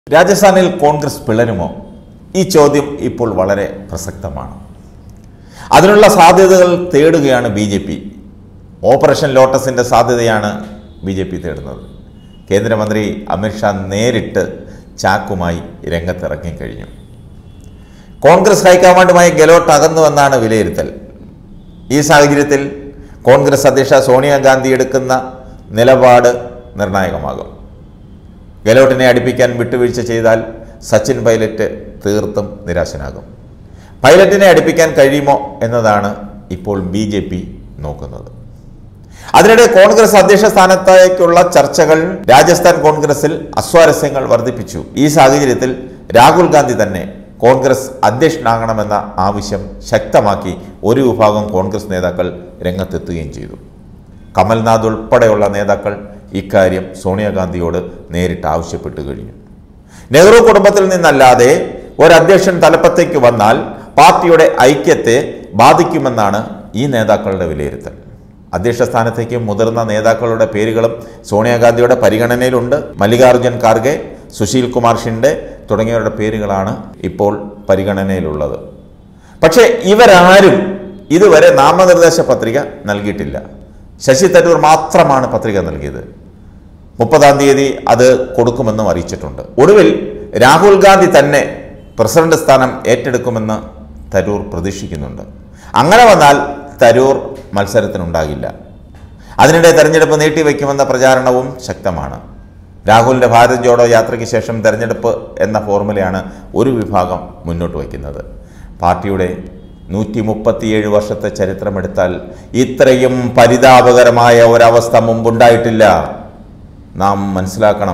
രാജസ്ഥാനിൽ കോൺഗ്രസ് പിളരുമോ ഈ ചോദ്യം ഇപ്പോൾ വളരെ പ്രസക്തമാണ് അതിനുള്ള സാധ്യതകൾ തേടുകയാണ് ബി ജെ പി ഓപ്പറേഷൻ ലോട്ടസിൻ്റെ സാധ്യതയാണ് ബി ജെ പി തേടുന്നത് കേന്ദ്രമന്ത്രി അമിത്ഷാ നേരിട്ട് ചാക്കുമായി രംഗത്തിറങ്ങിക്കഴിഞ്ഞു കോൺഗ്രസ് ഹൈക്കമാൻഡുമായി ഗെലോട്ട് അകന്നുവെന്നാണ് വിലയിരുത്തൽ ഈ സാഹചര്യത്തിൽ കോൺഗ്രസ് അധ്യക്ഷ സോണിയാഗാന്ധി എടുക്കുന്ന നിലപാട് നിർണായകമാകും ഗെലോട്ടിനെ അടുപ്പിക്കാൻ വിട്ടുവീഴ്ച ചെയ്താൽ സച്ചിൻ പൈലറ്റ് തീർത്തും നിരാശനാകും പൈലറ്റിനെ അടുപ്പിക്കാൻ കഴിയുമോ എന്നതാണ് ഇപ്പോൾ ബി ജെ പി നോക്കുന്നത് അതിനിടെ കോൺഗ്രസ് അധ്യക്ഷ സ്ഥാനത്തേക്കുള്ള ചർച്ചകൾ രാജസ്ഥാൻ കോൺഗ്രസിൽ അസ്വാരസ്യങ്ങൾ വർദ്ധിപ്പിച്ചു ഈ സാഹചര്യത്തിൽ രാഹുൽ ഗാന്ധി തന്നെ കോൺഗ്രസ് അധ്യക്ഷനാകണമെന്ന ആവശ്യം ശക്തമാക്കി ഒരു വിഭാഗം കോൺഗ്രസ് നേതാക്കൾ രംഗത്തെത്തുകയും ചെയ്തു കമൽനാഥ് ഉൾപ്പെടെയുള്ള നേതാക്കൾ ഇക്കാര്യം സോണിയാഗാന്ധിയോട് നേരിട്ട് ആവശ്യപ്പെട്ടു കഴിഞ്ഞു നെഹ്റു കുടുംബത്തിൽ നിന്നല്ലാതെ ഒരു അധ്യക്ഷൻ തലപ്പത്തേക്ക് വന്നാൽ പാർട്ടിയുടെ ഐക്യത്തെ ബാധിക്കുമെന്നാണ് ഈ നേതാക്കളുടെ വിലയിരുത്തൽ അധ്യക്ഷ സ്ഥാനത്തേക്ക് മുതിർന്ന നേതാക്കളുടെ പേരുകളും സോണിയാഗാന്ധിയുടെ പരിഗണനയിലുണ്ട് മല്ലികാർജ്ജുൻ ഖാർഗെ സുശീൽ കുമാർ ഷിൻഡെ തുടങ്ങിയവരുടെ പേരുകളാണ് ഇപ്പോൾ പരിഗണനയിലുള്ളത് പക്ഷേ ഇവരാരും ഇതുവരെ നാമനിർദ്ദേശ പത്രിക നൽകിയിട്ടില്ല ശശി തരൂർ മാത്രമാണ് പത്രിക നൽകിയത് മുപ്പതാം തീയതി അത് കൊടുക്കുമെന്നും അറിയിച്ചിട്ടുണ്ട് ഒടുവിൽ രാഹുൽ ഗാന്ധി തന്നെ പ്രസിഡന്റ് സ്ഥാനം ഏറ്റെടുക്കുമെന്ന് തരൂർ പ്രതീക്ഷിക്കുന്നുണ്ട് അങ്ങനെ വന്നാൽ തരൂർ മത്സരത്തിനുണ്ടാകില്ല അതിനിടെ തെരഞ്ഞെടുപ്പ് നീട്ടിവെക്കുമെന്ന പ്രചാരണവും ശക്തമാണ് രാഹുലിൻ്റെ ഭാരത് ജോഡോ യാത്രയ്ക്ക് ശേഷം തെരഞ്ഞെടുപ്പ് എന്ന ഫോർമുലയാണ് ഒരു വിഭാഗം മുന്നോട്ട് വയ്ക്കുന്നത് പാർട്ടിയുടെ നൂറ്റി മുപ്പത്തിയേഴ് വർഷത്തെ ചരിത്രമെടുത്താൽ ഇത്രയും പരിതാപകരമായ ഒരവസ്ഥ മുമ്പുണ്ടായിട്ടില്ല നാം മനസ്സിലാക്കണം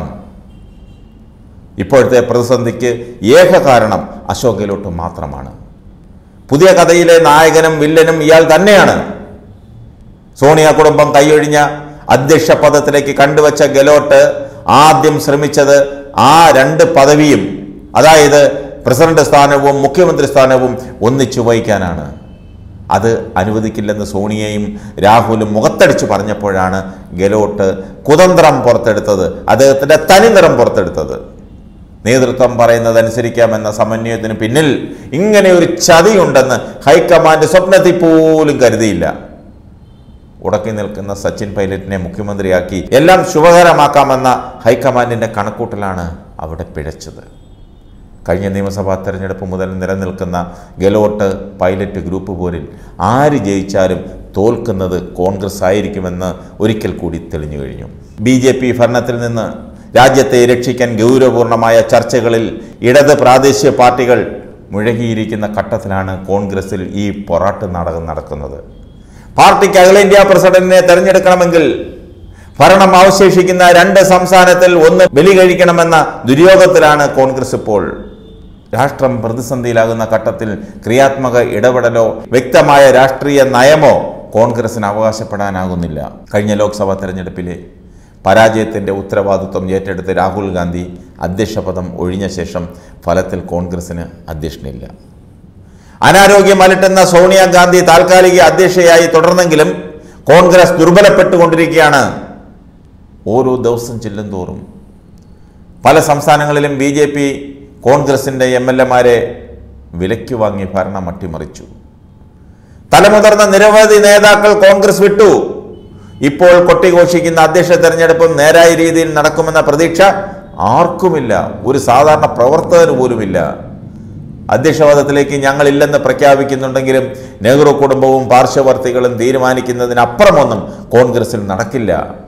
ഇപ്പോഴത്തെ പ്രതിസന്ധിക്ക് ഏക കാരണം അശോക് ഗെഹ്ലോട്ട് മാത്രമാണ് പുതിയ കഥയിലെ നായകനും വില്ലനും ഇയാൾ തന്നെയാണ് സോണിയ കുടുംബം കൈയൊഴിഞ്ഞ അധ്യക്ഷ പദത്തിലേക്ക് കണ്ടുവച്ച ഗെലോട്ട് ആദ്യം ശ്രമിച്ചത് ആ രണ്ട് പദവിയും അതായത് പ്രസിഡന്റ് സ്ഥാനവും മുഖ്യമന്ത്രി സ്ഥാനവും ഒന്നിച്ചു വഹിക്കാനാണ് അത് അനുവദിക്കില്ലെന്ന് സോണിയയും രാഹുലും മുഖത്തടിച്ചു പറഞ്ഞപ്പോഴാണ് ഗെലോട്ട് കുതന്ത്രം പുറത്തെടുത്തത് അദ്ദേഹത്തിൻ്റെ തനിനിറം പുറത്തെടുത്തത് നേതൃത്വം പറയുന്നത് അനുസരിക്കാമെന്ന സമന്വയത്തിന് പിന്നിൽ ഇങ്ങനെ ഒരു ചതിയുണ്ടെന്ന് ഹൈക്കമാൻഡ് സ്വപ്നത്തിൽ പോലും കരുതിയില്ല ഉടക്കി നിൽക്കുന്ന സച്ചിൻ പൈലറ്റിനെ മുഖ്യമന്ത്രിയാക്കി എല്ലാം ശുഭകരമാക്കാമെന്ന ഹൈക്കമാൻഡിൻ്റെ കണക്കൂട്ടലാണ് അവിടെ പിഴച്ചത് കഴിഞ്ഞ നിയമസഭാ തെരഞ്ഞെടുപ്പ് മുതൽ നിലനിൽക്കുന്ന ഗെലോട്ട് പൈലറ്റ് ഗ്രൂപ്പ് പോരിൽ ആര് ജയിച്ചാലും തോൽക്കുന്നത് കോൺഗ്രസ് ആയിരിക്കുമെന്ന് ഒരിക്കൽ കൂടി തെളിഞ്ഞു കഴിഞ്ഞു ബി ജെ പി ഭരണത്തിൽ നിന്ന് രാജ്യത്തെ രക്ഷിക്കാൻ ഗൗരവപൂർണമായ ചർച്ചകളിൽ ഇടത് പ്രാദേശിക പാർട്ടികൾ മുഴകിയിരിക്കുന്ന ഘട്ടത്തിലാണ് കോൺഗ്രസിൽ ഈ പൊറാട്ട് നാടകം നടക്കുന്നത് പാർട്ടിക്ക് അഖിലേന്ത്യാ പ്രസിഡന്റിനെ തെരഞ്ഞെടുക്കണമെങ്കിൽ ഭരണം അവശേഷിക്കുന്ന രണ്ട് സംസ്ഥാനത്തിൽ ഒന്ന് ബലി കഴിക്കണമെന്ന ദുര്യോഗത്തിലാണ് കോൺഗ്രസ് ഇപ്പോൾ രാഷ്ട്രം പ്രതിസന്ധിയിലാകുന്ന ഘട്ടത്തിൽ ക്രിയാത്മക ഇടപെടലോ വ്യക്തമായ രാഷ്ട്രീയ നയമോ കോൺഗ്രസിന് അവകാശപ്പെടാനാകുന്നില്ല കഴിഞ്ഞ ലോക്സഭാ തെരഞ്ഞെടുപ്പിലെ പരാജയത്തിൻ്റെ ഉത്തരവാദിത്വം ഏറ്റെടുത്ത് രാഹുൽ ഗാന്ധി അധ്യക്ഷപദം ഒഴിഞ്ഞ ശേഷം ഫലത്തിൽ കോൺഗ്രസിന് അധ്യക്ഷനില്ല അനാരോഗ്യം അലട്ടുന്ന സോണിയാഗാന്ധി താൽക്കാലിക അധ്യക്ഷയായി തുടർന്നെങ്കിലും കോൺഗ്രസ് ദുർബലപ്പെട്ടുകൊണ്ടിരിക്കുകയാണ് ഓരോ ദിവസം ചെല്ലും തോറും പല സംസ്ഥാനങ്ങളിലും ബി ജെ പി കോൺഗ്രസിൻ്റെ എം എൽ എമാരെ വിലയ്ക്ക് വാങ്ങി ഭരണം അട്ടിമറിച്ചു തലമുതിർന്ന നിരവധി നേതാക്കൾ കോൺഗ്രസ് വിട്ടു ഇപ്പോൾ കൊട്ടിഘോഷിക്കുന്ന അധ്യക്ഷ തെരഞ്ഞെടുപ്പും നേരായ രീതിയിൽ നടക്കുമെന്ന പ്രതീക്ഷ ആർക്കുമില്ല ഒരു സാധാരണ പ്രവർത്തകന് പോലുമില്ല അധ്യക്ഷപദത്തിലേക്ക് ഞങ്ങളില്ലെന്ന് പ്രഖ്യാപിക്കുന്നുണ്ടെങ്കിലും നെഹ്റു കുടുംബവും പാർശ്വവർത്തികളും തീരുമാനിക്കുന്നതിനപ്പുറമൊന്നും കോൺഗ്രസിൽ നടക്കില്ല